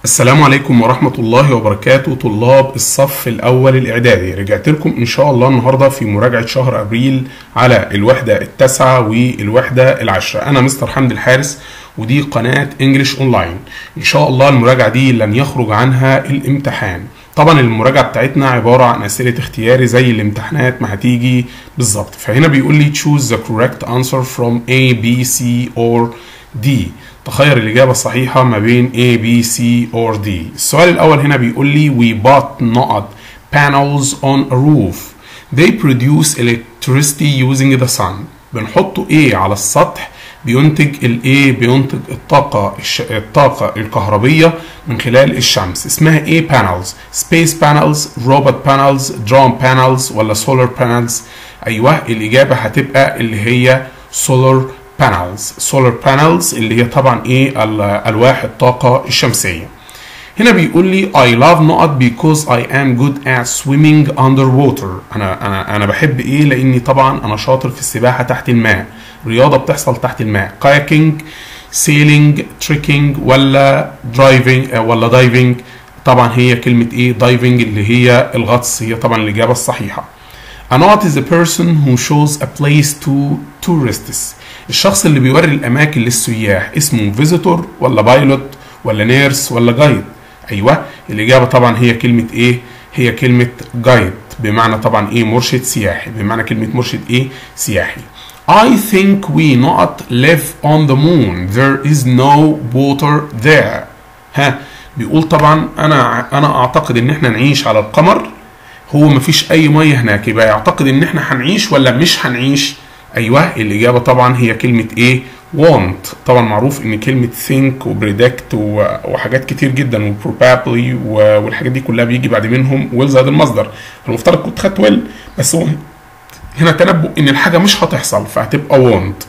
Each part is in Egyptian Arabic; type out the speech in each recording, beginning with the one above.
السلام عليكم ورحمة الله وبركاته طلاب الصف الأول الإعدادي رجعت لكم إن شاء الله النهاردة في مراجعة شهر أبريل على الوحدة التاسعة والوحدة العشرة أنا مستر حمد الحارس ودي قناة انجلش اونلاين إن شاء الله المراجعة دي لن يخرج عنها الامتحان طبعا المراجعة بتاعتنا عبارة عن أسئلة اختياري زي الامتحانات ما هتيجي بالظبط فهنا بيقول لي choose the correct answer from A B C or D تخير الإجابة الصحيحة ما بين A B C or D السؤال الأول هنا بيقول لي we bought نقط panels on a roof they produce electricity using the sun بنحطه A على السطح بينتج ال A بينتج الطاقة الش... الطاقة الكهربية من خلال الشمس اسمها A panels space panels robot panels drum panels ولا solar panels أيوه الإجابة هتبقى اللي هي solar panels solar panels اللي هي طبعا ايه الواح الطاقة الشمسية هنا بيقول لي I love نقط because I am good at swimming underwater انا انا انا بحب ايه لاني طبعا انا شاطر في السباحة تحت الماء رياضة بتحصل تحت الماء kayaking sailing trekking ولا driving ولا diving طبعا هي كلمة ايه diving اللي هي الغطس هي طبعا الإجابة الصحيحة A not is a person who shows a place to tourists الشخص اللي بيوري الاماكن للسياح اسمه فيزيتور ولا بايلوت ولا نيرس ولا جايد ايوه الاجابه طبعا هي كلمه ايه هي كلمه جايد بمعنى طبعا ايه مرشد سياحي بمعنى كلمه مرشد ايه سياحي I think we not live on the moon there is no water there ها بيقول طبعا انا انا اعتقد ان احنا نعيش على القمر هو مفيش اي ميه هناك يبقى يعتقد ان احنا هنعيش ولا مش هنعيش ايوه الاجابه طبعا هي كلمه ايه want طبعا معروف ان كلمه think وبريدكت وحاجات كتير جدا وبروبابلي والحاجات دي كلها بيجي بعد منهم ويل زائد المصدر المفترض كنت خدت ويل بس هو هنا تنبؤ ان الحاجه مش هتحصل فهتبقى want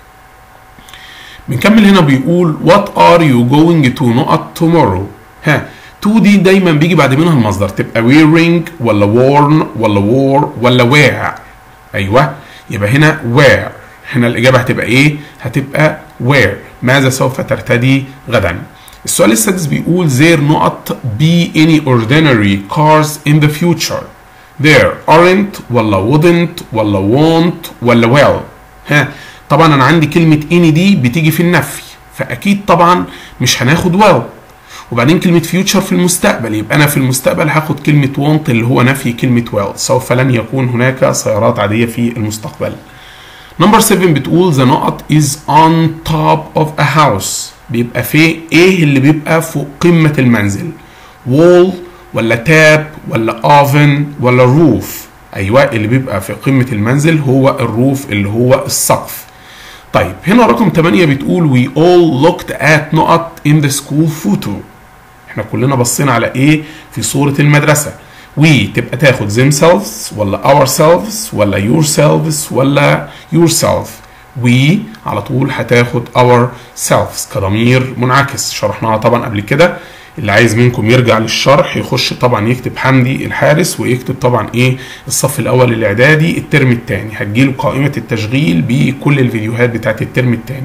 بنكمل هنا بيقول what are you going to نقط tomorrow ها تو دي دايما بيجي بعد منها المصدر تبقى wearing ولا worn ولا wore ولا wear ايوه يبقى هنا where هنا الإجابة هتبقى إيه؟ هتبقى where ماذا سوف ترتدي غدا؟ السؤال السادس بيقول there نقط be any ordinary cars in the future there aren't ولا wouldn't ولا won't ولا well ها طبعا أنا عندي كلمة any دي بتيجي في النفي فأكيد طبعا مش هناخد well وبعدين كلمة future في المستقبل يبقى أنا في المستقبل هاخد كلمة want اللي هو نفي كلمة well سوف لن يكون هناك سيارات عادية في المستقبل. نمبر 7 بتقول the نقط is on top of a house بيبقى في ايه اللي بيبقى فوق قمة المنزل wall ولا تاب ولا oven ولا roof ايوه اللي بيبقى في قمة المنزل هو الروف اللي هو السقف طيب هنا رقم 8 بتقول we all looked at نقط in the school photo احنا كلنا بصينا على ايه في صورة المدرسة we تبقى تاخد themselves ولا ourselves ولا yourselves ولا yourself we على طول هتاخد ourselves كضمير منعكس شرحناها طبعا قبل كده اللي عايز منكم يرجع للشرح يخش طبعا يكتب حمدي الحارس ويكتب طبعا ايه الصف الاول الاعدادي الترم الثاني هتجيله قائمه التشغيل بكل الفيديوهات بتاعت الترم الثاني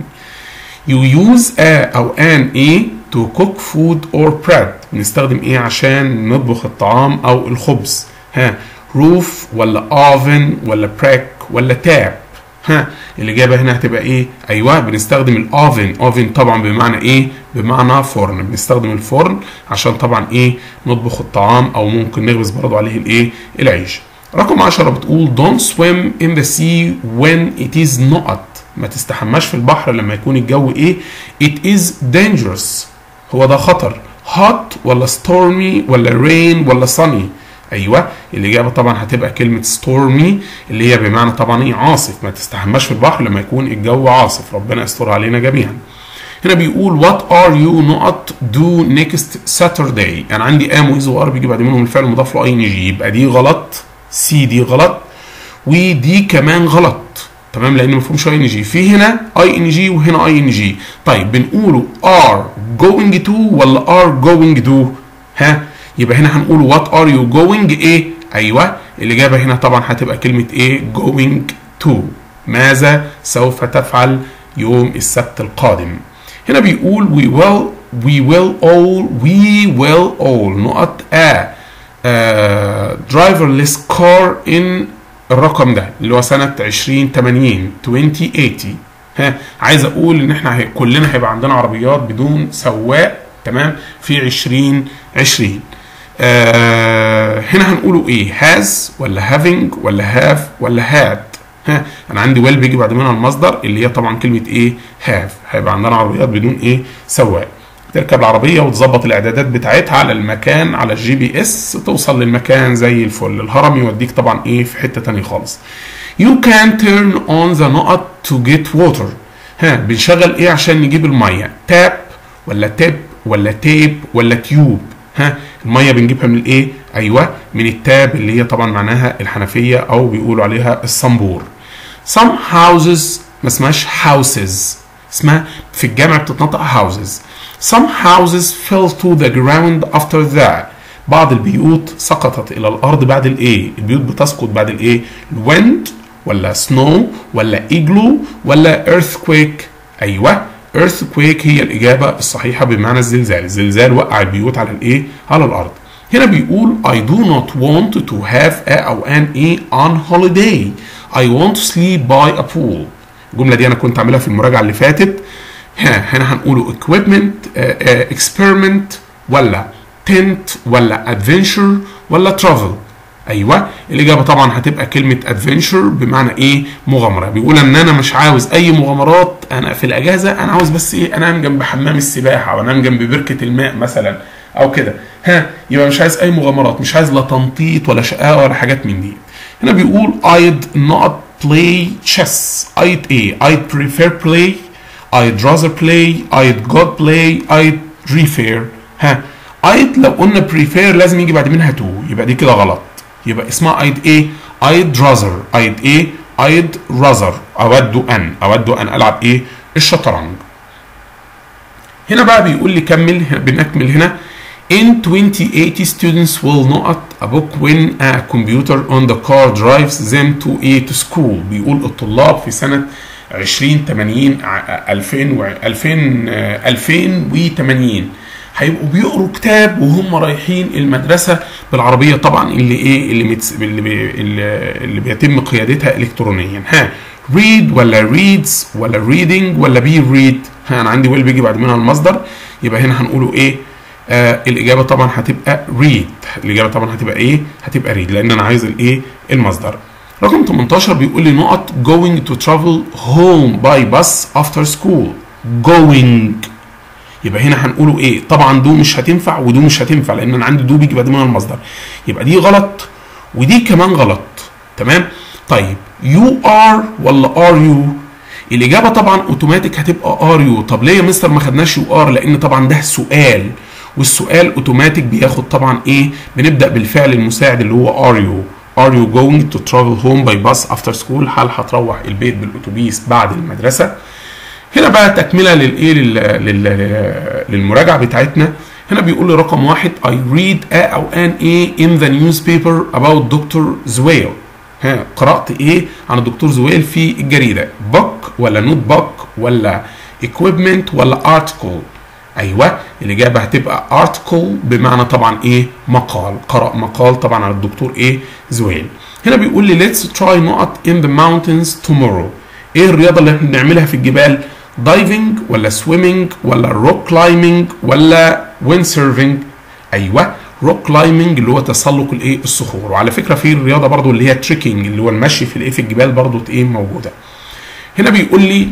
you use a او an a to cook food or bread بنستخدم ايه عشان نطبخ الطعام او الخبز ها روف ولا oven ولا brick ولا تاب ها الاجابه هنا هتبقى ايه ايوه بنستخدم الاوفن اوفن طبعا بمعنى ايه بمعنى فرن بنستخدم الفرن عشان طبعا ايه نطبخ الطعام او ممكن نخبز برضو عليه الايه العيش رقم 10 بتقول don't swim in the sea when it is not ما تستحماش في البحر لما يكون الجو ايه it is dangerous هو ده خطر hot ولا stormy ولا rain ولا sunny ايوه الاجابه طبعا هتبقى كلمه stormy اللي هي بمعنى طبعا ايه عاصف ما تستحماش في البحر لما يكون الجو عاصف ربنا يستر علينا جميعا هنا بيقول what are you not do next Saturday انا عندي am وإز وار بيجي بعد منهم الفعل المضاف له اي ان جي يبقى دي غلط سي دي غلط ودي كمان غلط تمام لان ما فيهمش اي ان جي في هنا اي ان جي وهنا اي ان جي طيب بنقوله are going to ولا are going to ها يبقى هنا هنقول what are you going ايه ايوه الاجابه هنا طبعا هتبقى كلمه ايه going to ماذا سوف تفعل يوم السبت القادم هنا بيقول we will we will all we will all نقط a uh, driverless car in الرقم ده اللي هو سنة 2080 2080 ها عايز اقول ان احنا هي كلنا هيبقى عندنا عربيات بدون سواق تمام في 2020 آه هنا هنقوله ايه has ولا having ولا have ولا had ها انا عندي ويل بيجي بعد منها المصدر اللي هي طبعا كلمه ايه هاف هيبقى عندنا عربيات بدون ايه سواق تركب العربيه وتظبط الاعدادات بتاعتها على المكان على الجي بي اس توصل للمكان زي الفل الهرم يوديك طبعا ايه في حته تانية خالص you can turn on the نقط to get water ها بنشغل ايه عشان نجيب الميه تاب ولا تاب ولا تيب ولا تيوب ها الميه بنجيبها من الايه ايوه من التاب اللي هي طبعا معناها الحنفيه او بيقولوا عليها الصنبور some houses ما اسمهاش houses اسمها في الجامع بتتنطق houses some houses fell to the ground after that بعض البيوت سقطت الى الارض بعد الايه البيوت بتسقط بعد الايه الويند ولا سنو ولا ايجلو ولا earthquake ايوه earthquake هي الاجابه الصحيحه بمعنى الزلزال الزلزال وقع البيوت على الايه على الارض هنا بيقول I do not want to have a أو an a on holiday I want to sleep by a pool الجملة دي أنا كنت عاملها في المراجعة اللي فاتت ها هنا هنقوله equipment uh, uh, experiment ولا tent ولا adventure ولا travel ايوه الاجابه طبعا هتبقى كلمه ادفنتشر بمعنى ايه مغامره بيقول ان انا مش عاوز اي مغامرات انا في الاجازه انا عاوز بس ايه انام جنب حمام السباحه او انام جنب بركه الماء مثلا او كده ها يبقى مش عايز اي مغامرات مش عايز لا تنطيط ولا شقاوه ولا حاجات من دي هنا بيقول I'd not play chess I'd ايه I'd prefer play I'd rather play I'd God play I'd prefer ها I'd لو قلنا prefer لازم يجي بعد منها to يبقى دي كده غلط يبقى اسمها I'd ايه I'd rather I'd ايه I'd rather أود أن أود أن ألعب ايه الشطرنج هنا بقى بيقول لي كمل بنكمل هنا In 2080 students will not a book when a computer on the car drives them to a to school بيقول الطلاب في سنة 2080 2000 2000 2080 هيبقوا بيقروا كتاب وهم رايحين المدرسه بالعربيه طبعا اللي ايه اللي متس اللي, بي اللي بيتم قيادتها الكترونيا ها read ولا reads ولا reading ولا be read ها انا عندي ويل بيجي بعد منها المصدر يبقى هنا هنقوله ايه آه الاجابه طبعا هتبقى read الاجابه طبعا هتبقى ايه هتبقى read لان انا عايز الايه المصدر رقم 18 بيقول لي نقط going to travel home by bus after school going يبقى هنا هنقوله ايه طبعا دو مش هتنفع ودو مش هتنفع لان انا عندي دو بيجي بعد منها المصدر يبقى دي غلط ودي كمان غلط تمام طيب يو ار ولا ار يو الاجابه طبعا اوتوماتيك هتبقى ار يو طب ليه يا مستر ما خدناش يو ار لان طبعا ده سؤال والسؤال اوتوماتيك بياخد طبعا ايه بنبدا بالفعل المساعد اللي هو ار يو Are you going to travel home by bus after school؟ هل هتروح البيت بالاتوبيس بعد المدرسه؟ هنا بقى تكمله للايه للمراجعه بتاعتنا هنا بيقول لي رقم واحد I read a أو an a in the newspaper about Dr. زويل ها قرأت ايه عن الدكتور زويل في الجريدة book ولا نوت book ولا equipment ولا article ايوه الاجابه هتبقى article بمعنى طبعا ايه مقال قرأ مقال طبعا عن الدكتور ايه زويل هنا بيقول لي let's try نقط in the mountains tomorrow ايه الرياضه اللي احنا بنعملها في الجبال دايفنج ولا سويمنج ولا روك كلايمنج ولا ويند سيرفنج ايوه روك كلايمنج اللي هو تسلق الايه الصخور وعلى فكره في الرياضه برضو اللي هي تريكنج اللي هو المشي في الايه في الجبال برضو ايه موجوده هنا بيقول لي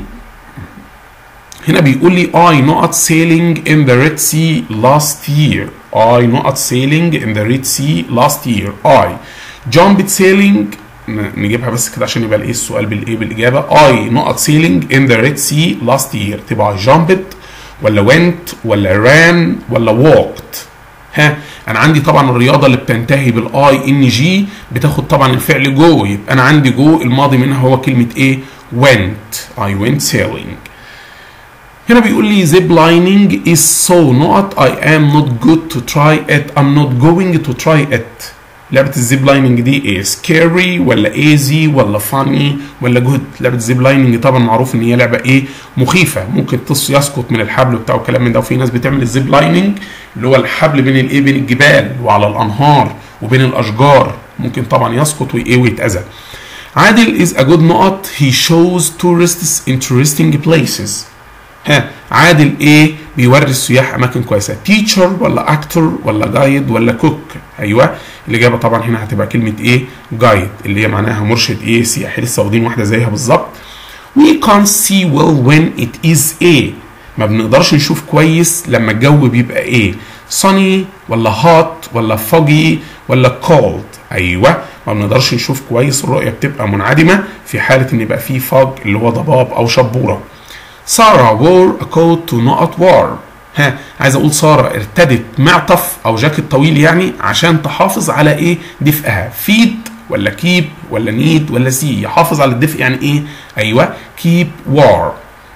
هنا بيقول لي I not sailing in the Red Sea last year I not sailing in the Red Sea last year I jumped sailing نجيبها بس كده عشان يبقى الايه السؤال بالايه بالاجابه I not sailing in the Red Sea last year تبقى jumped ولا went ولا ran ولا walked ها انا عندي طبعا الرياضه اللي بتنتهي بالاي ان جي بتاخد طبعا الفعل جو يبقى انا عندي جو الماضي منها هو كلمه ايه went I went sailing هنا بيقول لي zip lining is so not I am not good to try it I'm not going to try it لعبه الزيب لايننج دي ايه سكيري ولا ايزي ولا فاني ولا جود لعبه الزيب لايننج طبعا معروف ان هي لعبه ايه مخيفه ممكن تص يسقط من الحبل بتاعه كلام من ده وفي ناس بتعمل الزيب لايننج اللي هو الحبل بين الايه بين الجبال وعلى الانهار وبين الاشجار ممكن طبعا يسقط وايه ويتاذى عادل is a good نقط he shows tourists interesting places ها عادل ايه بيوري السياح اماكن كويسه تيتشر ولا اكتور ولا جايد ولا كوك ايوه الاجابه طبعا هنا هتبقى كلمه ايه جايد اللي هي معناها مرشد ايه سياحي لسه واخدين واحده زيها بالظبط we can't see well when it is ايه ما بنقدرش نشوف كويس لما الجو بيبقى ايه sunny ولا hot ولا foggy ولا cold ايوه ما بنقدرش نشوف كويس الرؤيه بتبقى منعدمه في حاله ان يبقى فيه فog اللي هو ضباب او شبوره سارة wore a coat to not warm ها عايز اقول سارة ارتدت معطف او جاكيت طويل يعني عشان تحافظ على ايه دفئها فيد ولا كيب ولا نيد ولا سي يحافظ على الدفء يعني ايه ايوه keep warm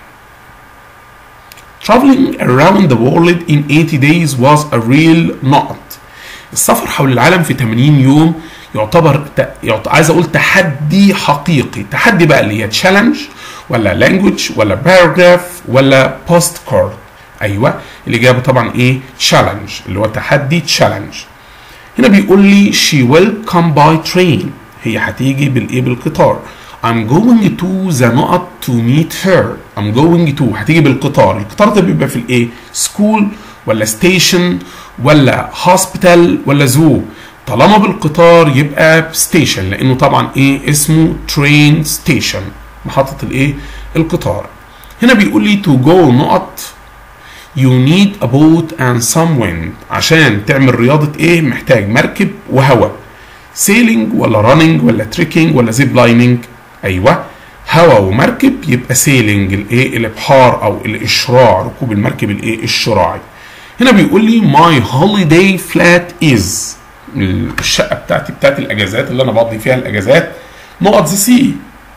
traveling around the world in 80 days was a real نقط السفر حول العالم في 80 يوم يعتبر, ت... يعتبر عايز اقول تحدي حقيقي تحدي بقى اللي هي تشالنج ولا لانجوج ولا باراجراف ولا بوست كارد ايوه الاجابه طبعا ايه تشالنج اللي هو تحدي تشالنج هنا بيقول لي she will come by train هي هتيجي بالايه بالقطار I'm going to the نقط to meet her I'm going to هتيجي بالقطار القطار ده بيبقى في الايه school ولا station ولا hospital ولا zoo طالما بالقطار يبقى ستيشن لانه طبعا ايه اسمه train station محطة الايه القطار هنا بيقول لي to go نقط you need a boat and some wind عشان تعمل رياضة ايه محتاج مركب وهواء sailing ولا running ولا trekking ولا zip lining ايوه هواء ومركب يبقى سيلينج الايه الابحار او الاشراع ركوب المركب الايه الشراعي هنا بيقول لي my holiday flat is الشقه بتاعتي بتاعت الاجازات اللي انا بقضي فيها الاجازات نقط ذا سي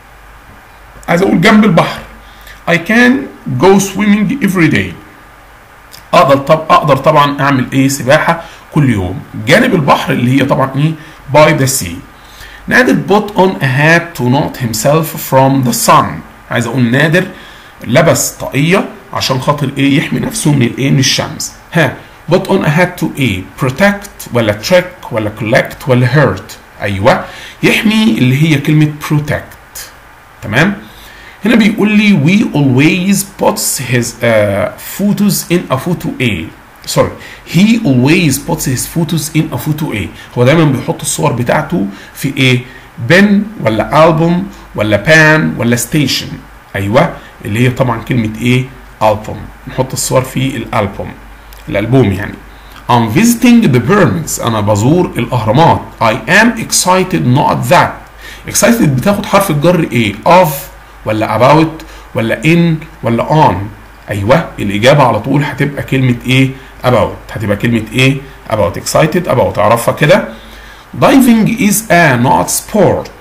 عايز اقول جنب البحر I can go swimming every day اقدر طب اقدر طبعا اعمل ايه سباحه كل يوم جانب البحر اللي هي طبعا ايه by the sea نادر put on a hat to not himself from the sun عايز اقول نادر لبس طاقيه عشان خاطر ايه يحمي نفسه من الايه من الشمس ها put on a hat to ايه protect ولا trick ولا collect ولا hurt ايوه يحمي اللي هي كلمه protect تمام هنا بيقول لي we always puts his uh, photos in a photo A sorry he always puts his photos in a photo A هو دايما بيحط الصور بتاعته في ايه بن ولا ألبوم ولا بان ولا ستيشن ايوه اللي هي طبعا كلمه ايه ألبوم نحط الصور في الألبوم الألبوم يعني I'm visiting the pyramids أنا بزور الأهرامات I am excited not that excited بتاخد حرف الجر ايه of ولا about ولا in ولا on ايوه الاجابه على طول هتبقى كلمه ايه about هتبقى كلمه ايه about excited about اعرفها كده diving is a not sport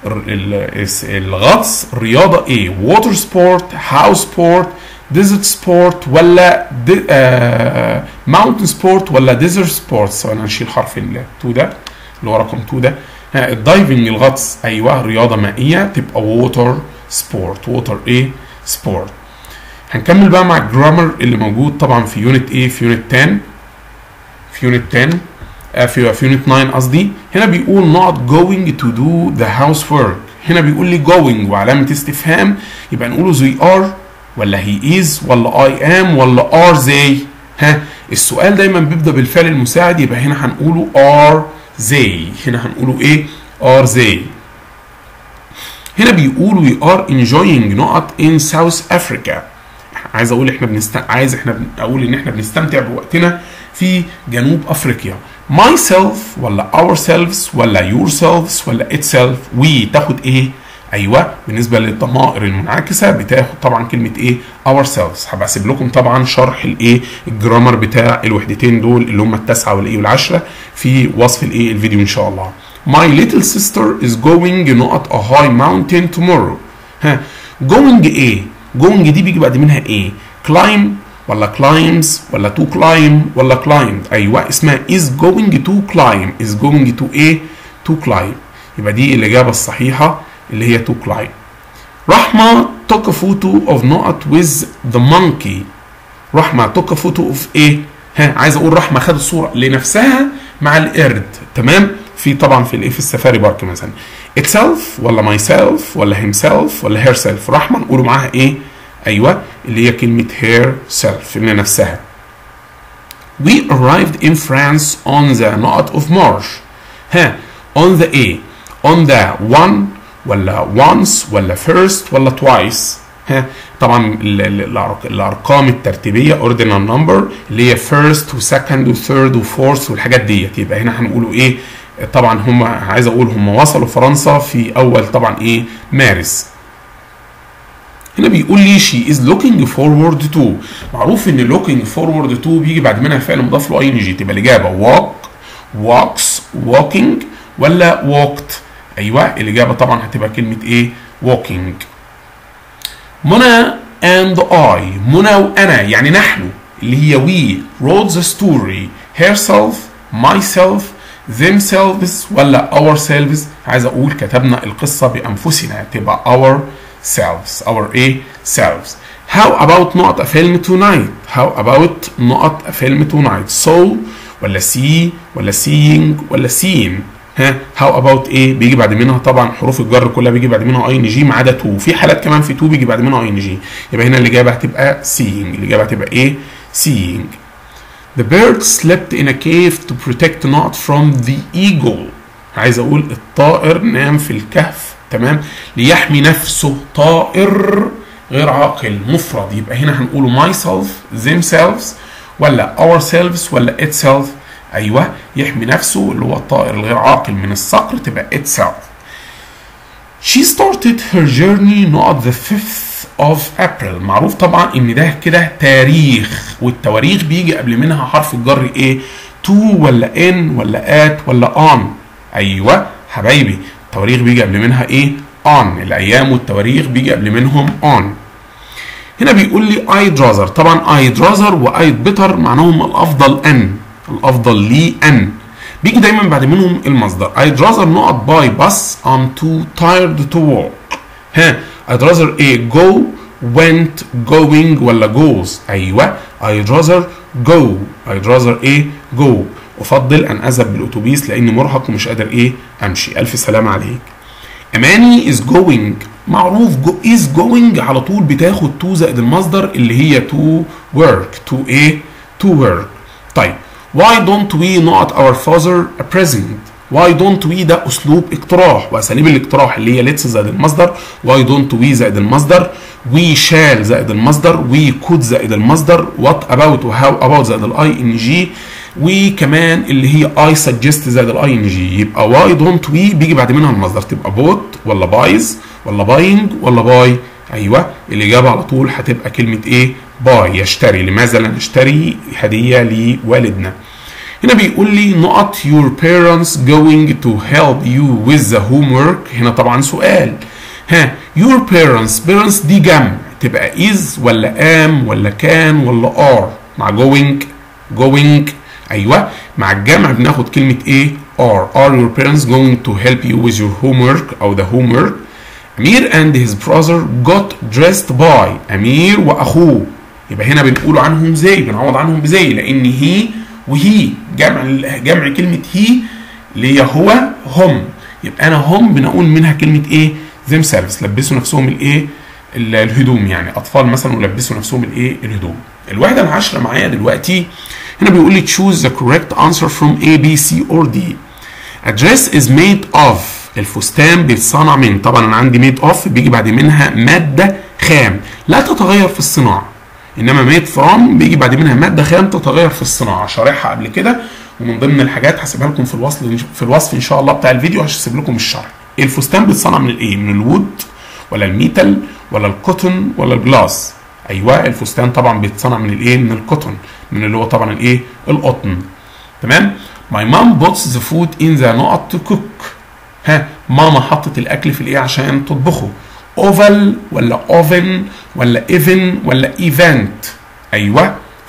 الغطس رياضه ايه water sport house sport desert sport ولا دي آه mountain sport ولا desert sport سواء هنشيل حرف ال 2 ده اللي هو رقم 2 ده الدايفنج الغطس ايوه رياضه مائيه تبقى ووتر سبورت ووتر ايه سبورت هنكمل بقى مع الجرامر اللي موجود طبعا في يونت ايه في يونت 10 في يونت 10 آه في في يونت 9 قصدي هنا بيقول not going to do the housework هنا بيقول لي going وعلامه استفهام يبقى نقوله they are ولا he is ولا I am ولا are they ها السؤال دايما بيبدا بالفعل المساعد يبقى هنا هنقوله are they هنا هنقوله ايه are they هنا بيقول we are enjoying نقط in South Africa عايز اقول احنا بنست... عايز احنا بن... اقول ان احنا بنستمتع بوقتنا في جنوب افريقيا myself ولا ourselves ولا yourselves ولا itself we تاخد ايه ايوه بالنسبه للضمائر المنعكسه بتاخد طبعا كلمه ايه ourselves هبقى اسيب لكم طبعا شرح الايه الجرامر بتاع الوحدتين دول اللي هم التاسعه والايه والعشره في وصف الايه الفيديو ان شاء الله My little sister is going نقط a high mountain tomorrow ها going ايه going دي بيجي بعد منها ايه climb ولا climbs ولا to climb ولا climbed ايوه اسمها is going to climb is going to ايه to climb يبقى دي الإجابة الصحيحة اللي هي to climb رحمة took a photo of نقط with the monkey رحمة took a photo of ايه ها عايز اقول رحمة خدت صورة لنفسها مع القرد تمام في طبعا في الايه في السفاري بارك مثلا itself ولا myself ولا himself ولا herself رحمة نقوله معاها ايه ايوه اللي هي كلمة herself اللي نفسها we arrived in France on the نقط of March ها on the A on the one ولا once ولا first ولا twice ها طبعا ال- ال- الأرق- الارقام الترتيبيه ordinal number اللي هي first وسكند وثيرد وفورث والحاجات ديت يبقى هنا هنقوله ايه طبعا هم عايز اقول هم وصلوا فرنسا في اول طبعا ايه مارس هنا بيقول لي she is looking forward to معروف ان looking forward to بيجي بعد منها فعل مضاف له اي ان جي تبقى الاجابه walk walks walking ولا walked ايوه الاجابه طبعا هتبقى كلمه ايه walking منى and I منى وانا يعني نحن اللي هي we wrote the story herself myself themselves ولا ourselves عايز اقول كتبنا القصه بانفسنا تبقى ourselves our ايه selves how about نقط a film tonight how about نقط a film tonight so ولا see ولا seeing ولا seeing ها هاو اباوت ايه بيجي بعد منها طبعا حروف الجر كلها بيجي بعد منها اي ان جي ما عدا تو في حالات كمان في تو بيجي بعد منها اي ان جي يبقى هنا الاجابه هتبقى seeing الاجابه هتبقى ايه seeing The bird slept in a cave to protect not from the eagle عايز اقول الطائر نام في الكهف تمام ليحمي نفسه طائر غير عاقل مفرد يبقى هنا هنقوله myself themselves ولا ourselves ولا itself ايوه يحمي نفسه اللي هو الطائر الغير عاقل من الصقر تبقى itself She started her journey not the 5th of April معروف طبعا ان ده كده تاريخ والتواريخ بيجي قبل منها حرف الجر ايه to ولا in ولا at ولا on ايوه حبايبي التواريخ بيجي قبل منها ايه on الايام والتواريخ بيجي قبل منهم on هنا بيقول لي I'd rather طبعا I'd rather و I'd better معناهم الافضل ان الافضل لي ان بيجي دايما بعد منهم المصدر I'd rather نقط by bus I'm too tired to walk ها I'd rather ايه go went going ولا goes ايوه I'd rather go I'd rather ايه go افضل ان اذهب بالاتوبيس لاني مرهق ومش قادر ايه امشي الف سلامه عليك اماني is going معروف جو is going على طول بتاخد to زائد المصدر اللي هي to work to ايه to work طيب why don't we not our father a present why don't we ده اسلوب اقتراح واساليب الاقتراح اللي هي let's زائد المصدر why don't we زائد المصدر we shall زائد المصدر we could زائد المصدر what about و how about زائد الاي ان جي وكمان اللي هي I suggest زائد الاي ان جي يبقى why don't we بيجي بعد منها المصدر تبقى bought ولا buys ولا buying ولا buy ايوه الاجابه على طول هتبقى كلمه ايه باي يشتري لماذا لا نشتري هديه لوالدنا هنا بيقول لي نقط your parents going to help you with the homework هنا طبعا سؤال ها your parents parents دي جمع تبقى is ولا am ولا كان ولا are مع going going ايوه مع الجمع بناخد كلمه ايه are are your parents going to help you with your homework او the homework امير and his brother got dressed by امير واخوه يبقى هنا بنقول عنهم زي بنعوض عنهم بزي لان هي وهي جمع جمع كلمه هي اللي هي هو هم يبقى انا هم بنقول منها كلمه ايه themselves لبسوا نفسهم الايه الهدوم يعني اطفال مثلا ولبسوا نفسهم الايه الهدوم الوحده العاشره معايا دلوقتي هنا بيقول لي choose the correct answer from A B C or D a dress is made of الفستان بيتصنع من طبعا انا عندي ميد اوف بيجي بعد منها ماده خام لا تتغير في الصناعه انما ميد فروم بيجي بعد منها ماده خام تتغير في الصناعه شارحها قبل كده ومن ضمن الحاجات هسيبها لكم في الوصل في الوصف ان شاء الله بتاع الفيديو هسيب لكم الشرح الفستان بيتصنع من الايه من الوود ولا الميتال ولا الكوتون ولا الجلاس ايوه الفستان طبعا بيتصنع من الايه من الكوتون من اللي هو طبعا الايه القطن تمام My mom puts the food in the نقط to cook ها ماما حطت الاكل في الايه عشان تطبخه اوفل ولا اوفن ولا ايفن ولا ايفنت ايوه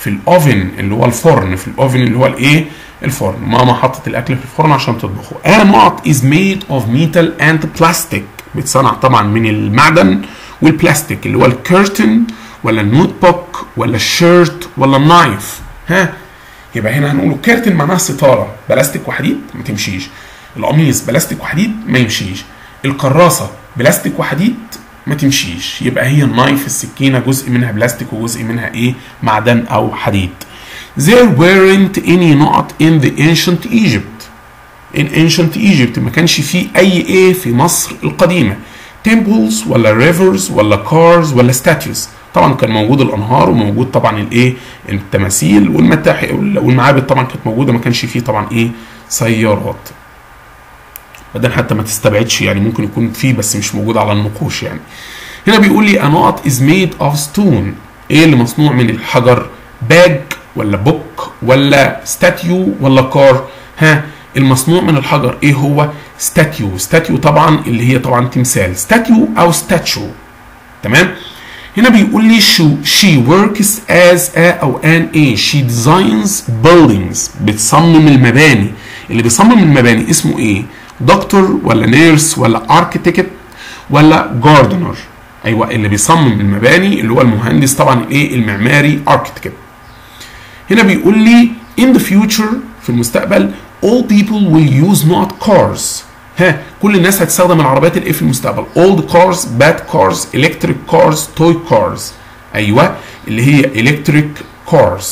في الاوفن اللي هو الفرن في الاوفن اللي هو الايه الفرن ماما حطت الاكل في الفرن عشان تطبخه a knot is made of metal and plastic بيتصنع طبعا من المعدن والبلاستيك اللي هو الكيرتن ولا النوت بوك ولا الشيرت ولا النايف ها يبقى هنا هنقوله كيرتن معناها ستاره بلاستيك وحديد ما تمشيش القميص بلاستيك وحديد ما يمشيش الكراسه بلاستيك وحديد ما تمشيش يبقى هي النايف السكينه جزء منها بلاستيك وجزء منها ايه معدن او حديد there weren't any not in the ancient Egypt in ancient Egypt ما كانش فيه اي ايه في مصر القديمه temples ولا rivers ولا cars ولا statues طبعا كان موجود الانهار وموجود طبعا الايه التماثيل والمتاحف والمعابد طبعا كانت موجوده ما كانش فيه طبعا ايه سيارات بعدين حتى ما تستبعدش يعني ممكن يكون فيه بس مش موجود على النقوش يعني هنا بيقول لي a knot is made of stone ايه اللي مصنوع من الحجر باج ولا بوك ولا ستاتيو ولا كار ها المصنوع من الحجر ايه هو ستاتيو ستاتيو طبعا اللي هي طبعا تمثال ستاتيو او ستاتشو تمام هنا بيقول لي شو she works as a او an a she designs buildings بتصمم المباني اللي بيصمم المباني اسمه ايه دكتور ولا نيرس ولا اركيتكت ولا جاردنر ايوه اللي بيصمم المباني اللي هو المهندس طبعا الايه المعماري اركيتكت هنا بيقول لي in the future في المستقبل all people will use not cars ها كل الناس هتستخدم العربيات الايه في المستقبل old cars bad cars electric cars toy cars ايوه اللي هي electric cars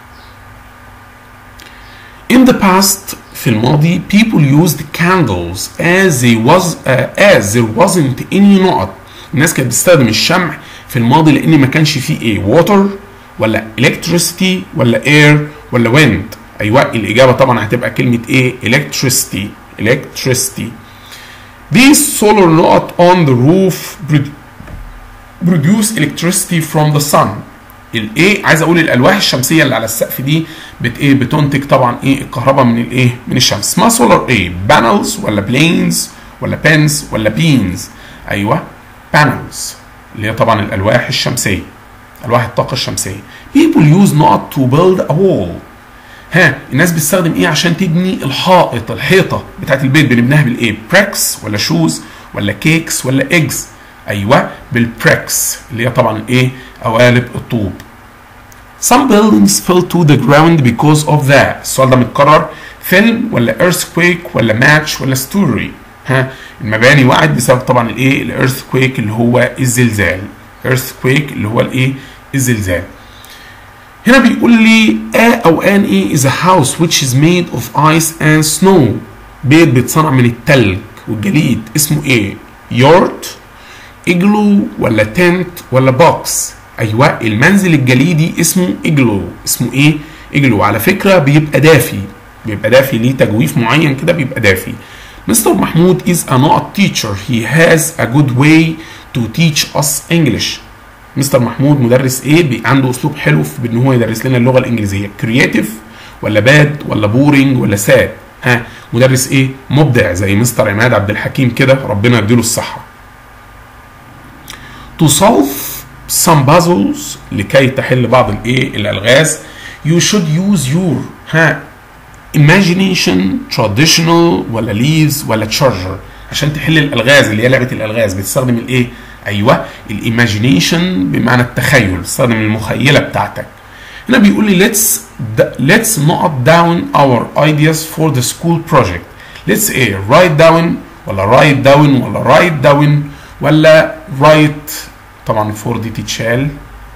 in the past في الماضي people used candles as they was uh, as there wasn't any نقط الناس كانت بتستخدم الشمع في الماضي لان ما كانش فيه ايه water ولا electricity ولا air ولا wind ايوه الاجابه طبعا هتبقى كلمه ايه electricity electricity these solar نقط on the roof produce electricity from the sun الايه عايز اقول الالواح الشمسيه اللي على السقف دي بت ايه بتنتج طبعا ايه الكهرباء من الايه من الشمس اسمها سولار ايه بانلز ولا بلينز ولا بينز ولا بينز ايوه بانلز اللي هي طبعا الالواح الشمسيه الواح الطاقه الشمسيه people use not to build a wall ها الناس بتستخدم ايه عشان تبني الحائط الحيطه بتاعت البيت بنبناها بالايه بريكس ولا شوز ولا كيكس ولا ايجز ايوه بالبريكس اللي هي طبعا ايه قوالب الطوب Some buildings fell to the ground because of that. السؤال ده متكرر فيلم ولا earthquake ولا match ولا story ها المباني وقعت بسبب طبعا الايه الايرثكويك اللي هو الزلزال earthquake اللي هو الايه الزلزال هنا بيقول لي a او ان ايه is a house which is made of ice and snow بيت بيتصنع من التلج والجليد اسمه ايه يورت اجلو ولا تنت ولا بوكس ايوه المنزل الجليدي اسمه اجلو اسمه ايه اجلو على فكره بيبقى دافي بيبقى دافي ليه تجويف معين كده بيبقى دافي مستر محمود is a not teacher he has a good way to teach us English مستر محمود مدرس ايه بي عنده اسلوب حلو في ان هو يدرس لنا اللغه الانجليزيه كرييتيف ولا باد ولا بورينج ولا ساد ها مدرس ايه مبدع زي مستر عماد عبد الحكيم كده ربنا يديله الصحه to solve some puzzles لكي تحل بعض الايه الالغاز you should use your ها imagination traditional ولا leaves ولا charger عشان تحل الالغاز اللي هي لعبه الالغاز بتستخدم الايه ايوه الايماجينيشن بمعنى التخيل تستخدم المخيله بتاعتك هنا بيقول لي let's let's note down our ideas for the school project let's ايه write down ولا write down ولا write down ولا write طبعا فور دي تتشال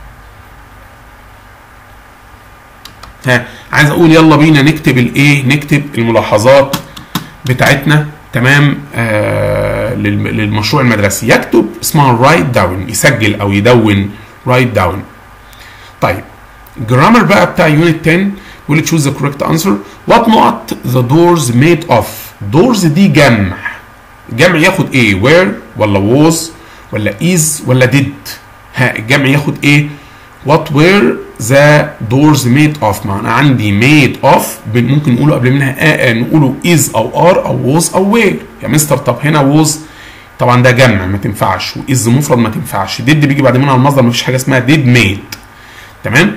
ها عايز اقول يلا بينا نكتب الايه نكتب الملاحظات بتاعتنا تمام آه للمشروع المدرسي يكتب اسمها رايت داون يسجل او يدون رايت داون طيب جرامر بقى بتاع يونت 10 will choose the correct answer what not the doors made of doors دي جمع الجمع ياخد ايه where ولا was ولا is ولا did ها الجمع ياخد ايه what were the doors made of ما انا عندي made of ممكن نقوله قبل منها آه آه نقوله is او are او was او were يا مستر طب هنا was طبعا ده جمع ما تنفعش واز مفرد ما تنفعش did بيجي بعد منها المصدر ما فيش حاجه اسمها did made تمام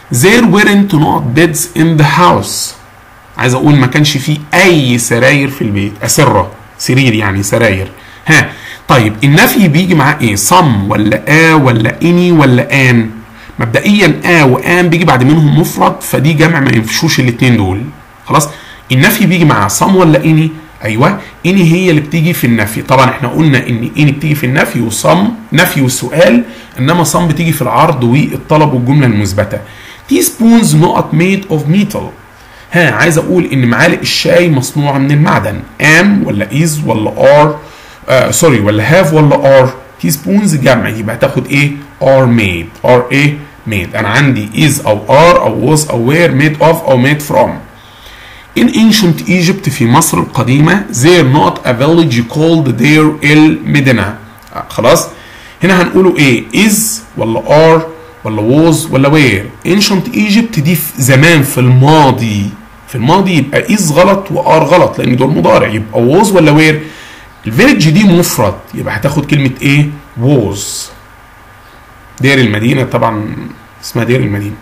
there weren't not beds in the house عايز اقول ما كانش فيه اي سراير في البيت اسره سرير يعني سراير ها طيب النفي بيجي معاه ايه صم ولا ا ولا اني ولا ان مبدئيا ا وان بيجي بعد منهم مفرد فدي جمع ما ينفشوش الاثنين دول خلاص النفي بيجي مع صم ولا اني ايوه اني هي اللي بتيجي في النفي طبعا احنا قلنا ان اني بتيجي في النفي وصم نفي والسؤال انما صم بتيجي في العرض والطلب والجمله المثبته تي سبونز نقط ميد اوف ميتال ها عايز اقول ان معالق الشاي مصنوعه من المعدن ام ولا از ولا ار آه سوري ولا هاف ولا ار تي سبونز جمع يبقى تاخد ايه ار ميد ار ايه ميد انا عندي از او ار او was او وير ميد اوف او ميد فروم In ancient Egypt في مصر القديمة there not a village called there el Medina آه خلاص هنا هنقوله ايه is ولا are ولا was ولا where ancient Egypt دي في زمان في الماضي في الماضي يبقى is غلط و are غلط لان دول مضارع يبقى was ولا where الفيلج دي مفرد يبقى هتاخد كلمة ايه was دير المدينة طبعا اسمها دير المدينة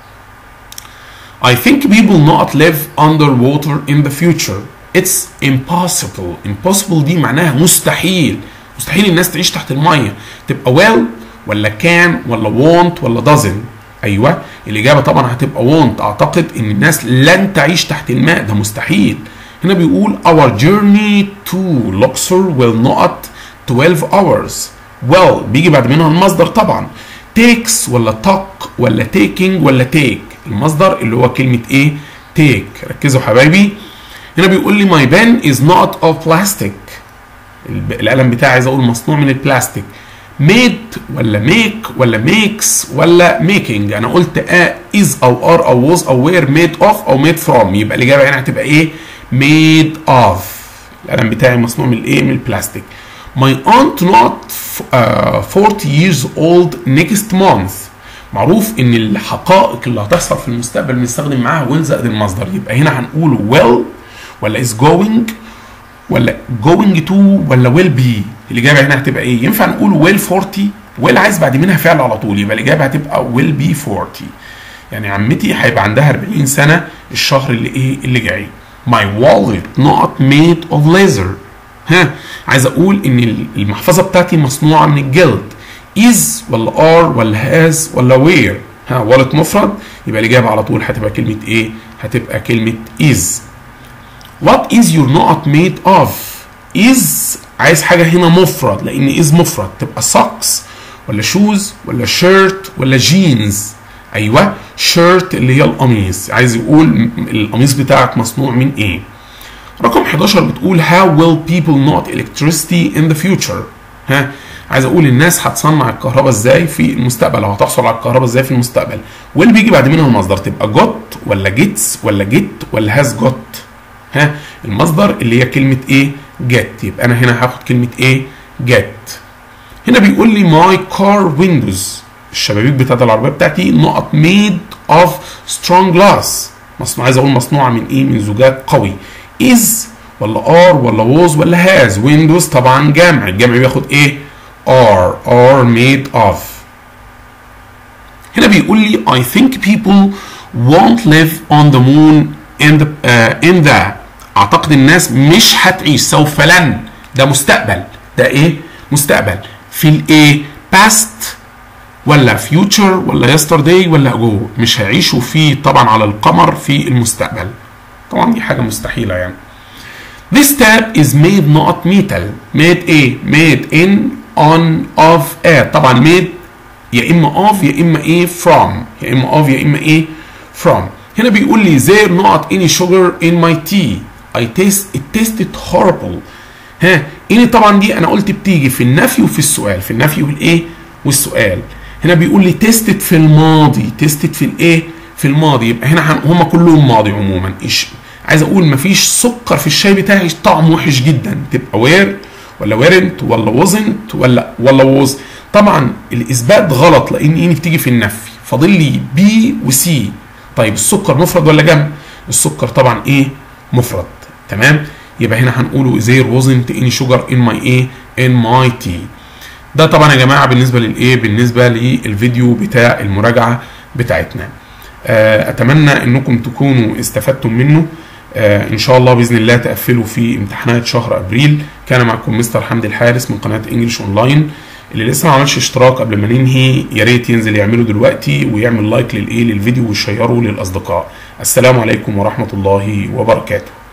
I think people not live underwater in the future. It's impossible. Impossible دي معناها مستحيل. مستحيل الناس تعيش تحت المية. تبقى well ولا can ولا want ولا doesn't. أيوة الإجابة طبعا هتبقى want. أعتقد إن الناس لن تعيش تحت الماء ده مستحيل. هنا بيقول our journey to Luxor will not 12 hours. well بيجي بعد منها المصدر طبعا. takes ولا talk ولا taking ولا take. المصدر اللي هو كلمة ايه؟ تيك ركزوا حبايبي هنا بيقول لي my pen is not of plastic القلم بتاعي عايز اقول مصنوع من البلاستيك made ولا make ولا makes ولا making انا قلت ا is او are او was او were made of او made from يبقى الاجابه هنا هتبقى ايه made of القلم بتاعي مصنوع من الايه من البلاستيك my aunt not uh, 40 years old next month معروف ان الحقائق اللي هتحصل في المستقبل بنستخدم معاها will زائد المصدر يبقى هنا هنقول will ولا is going ولا going to ولا will be الاجابه هنا هتبقى ايه ينفع نقول will 40 will عايز بعد منها فعل على طول يبقى الاجابه هتبقى will be 40 يعني عمتي هيبقى عندها 40 سنه الشهر اللي ايه اللي جاي my wallet not made of leather ها عايز اقول ان المحفظه بتاعتي مصنوعه من الجلد is ولا are ولا has ولا where ها والت مفرد يبقى الإجابة على طول هتبقى كلمة إيه؟ هتبقى كلمة is What is your not made of؟ is عايز حاجة هنا مفرد لأن is مفرد تبقى socks ولا shoes ولا shirt ولا jeans أيوه shirt اللي هي القميص عايز يقول القميص بتاعك مصنوع من إيه؟ رقم 11 بتقول how will people not electricity in the future؟ ها عايز اقول الناس هتصنع الكهرباء ازاي في المستقبل او هتحصل على الكهرباء ازاي في المستقبل واللي بيجي بعد منها المصدر تبقى جوت ولا جيتس ولا جيت ولا هاز جوت ها المصدر اللي هي كلمه ايه جيت يبقى انا هنا هاخد كلمه ايه جيت هنا بيقول لي ماي كار ويندوز الشبابيك بتاعت العربيه بتاعتي نقط ميد اوف سترونج جلاس مصنوع عايز اقول مصنوعه من ايه من زجاج قوي از ولا ار ولا ووز ولا هاز ويندوز طبعا جمع الجمع بياخد ايه are are made of هنا بيقول لي I think people won't live on the moon in the uh, in the اعتقد الناس مش هتعيش سوف لن ده مستقبل ده ايه مستقبل في الايه past ولا future ولا yesterday ولا ago مش هيعيشوا فيه طبعا على القمر في المستقبل طبعا دي حاجه مستحيله يعني This tab is made not metal made ايه made in on of a طبعا made يا اما of يا اما ايه from يا اما of يا اما ايه from هنا بيقول لي there not any sugar in my tea I taste it tasted horrible ها اني طبعا دي انا قلت بتيجي في النفي وفي السؤال في النفي والايه والسؤال هنا بيقول لي تيستد في الماضي تيستد في الايه في الماضي يبقى هنا هم كلهم ماضي عموما إيش عايز اقول مفيش سكر في الشاي بتاعي طعم وحش جدا تبقى وير ولا ويرنت ولا وزنت ولا ولا ووز طبعا الاثبات غلط لان اني بتيجي في النفي فاضل لي بي وسي طيب السكر مفرد ولا جمع السكر طبعا ايه مفرد تمام يبقى هنا هنقوله there wasn't any sugar in my ايه in my tea ده طبعا يا جماعه بالنسبه للايه بالنسبه للفيديو بتاع المراجعه بتاعتنا آه، اتمنى انكم تكونوا استفدتم منه آه، ان شاء الله باذن الله تقفلوا في امتحانات شهر ابريل كان معكم مستر حمدي الحارس من قناه انجلش اونلاين اللي لسه ما عملش اشتراك قبل ما ننهي يا ريت ينزل يعمله دلوقتي ويعمل لايك للايه للفيديو ويشيره للاصدقاء السلام عليكم ورحمه الله وبركاته